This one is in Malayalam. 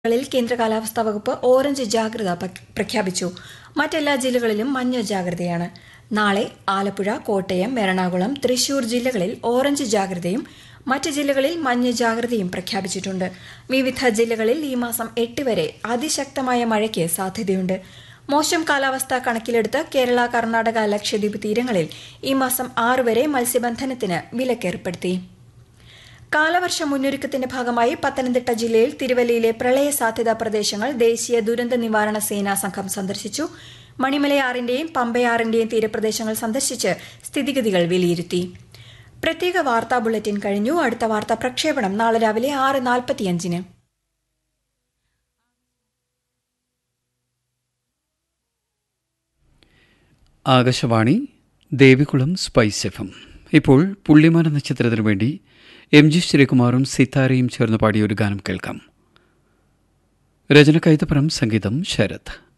ജില്ലകളിൽ കേന്ദ്ര കാലാവസ്ഥാ വകുപ്പ് ഓറഞ്ച് ജാഗ്രത പ- പ്രഖ്യാപിച്ചു മറ്റെല്ലാ ജില്ലകളിലും മഞ്ഞ ജാഗ്രതയാണ് നാളെ ആലപ്പുഴ കോട്ടയം എറണാകുളം തൃശൂർ ജില്ലകളിൽ ഓറഞ്ച് ജാഗ്രതയും മറ്റ് ജില്ലകളിൽ മഞ്ഞ ജാഗ്രതയും പ്രഖ്യാപിച്ചിട്ടുണ്ട് വിവിധ ജില്ലകളിൽ ഈ മാസം എട്ട് വരെ അതിശക്തമായ മഴയ്ക്ക് സാധ്യതയുണ്ട് മോശം കാലാവസ്ഥ കണക്കിലെടുത്ത് കേരള കർണാടക ലക്ഷദ്വീപ് തീരങ്ങളിൽ ഈ മാസം ആറ് വരെ മത്സ്യബന്ധനത്തിന് വിലക്കേർപ്പെടുത്തി കാലവർഷ മുന്നൊരുക്കത്തിന്റെ ഭാഗമായി പത്തനംതിട്ട ജില്ലയിൽ തിരുവല്ലയിലെ പ്രളയ സാധ്യതാ പ്രദേശങ്ങൾ ദേശീയ ദുരന്ത നിവാരണ സേനാ സംഘം സന്ദർശിച്ചു മണിമലയാറിന്റെയും പമ്പയാറിന്റെയും തീരപ്രദേശങ്ങൾ സന്ദർശിച്ച് സ്ഥിതിഗതികൾ വിലയിരുത്തി പ്രത്യേക വാർത്താ ബുള്ളറ്റിൻ കഴിഞ്ഞു അടുത്ത വാർത്താ പ്രക്ഷേപണം നാളെ രാവിലെ ആറ് നാൽപ്പത്തിയഞ്ചിന് Akashvani Devikulam spice F M ഇപ്പോൾ പുള്ളിമാൻ എന്ന ചിത്രത്തിനു വേണ്ടി എം ജി ശ്രീകുമാറും സിത്താരയും ചേർന്ന് പാടിയ ഒരു ഗാനം കേൾക്കാം രചന കൈതപ്പുറം സംഗീതം ശരത്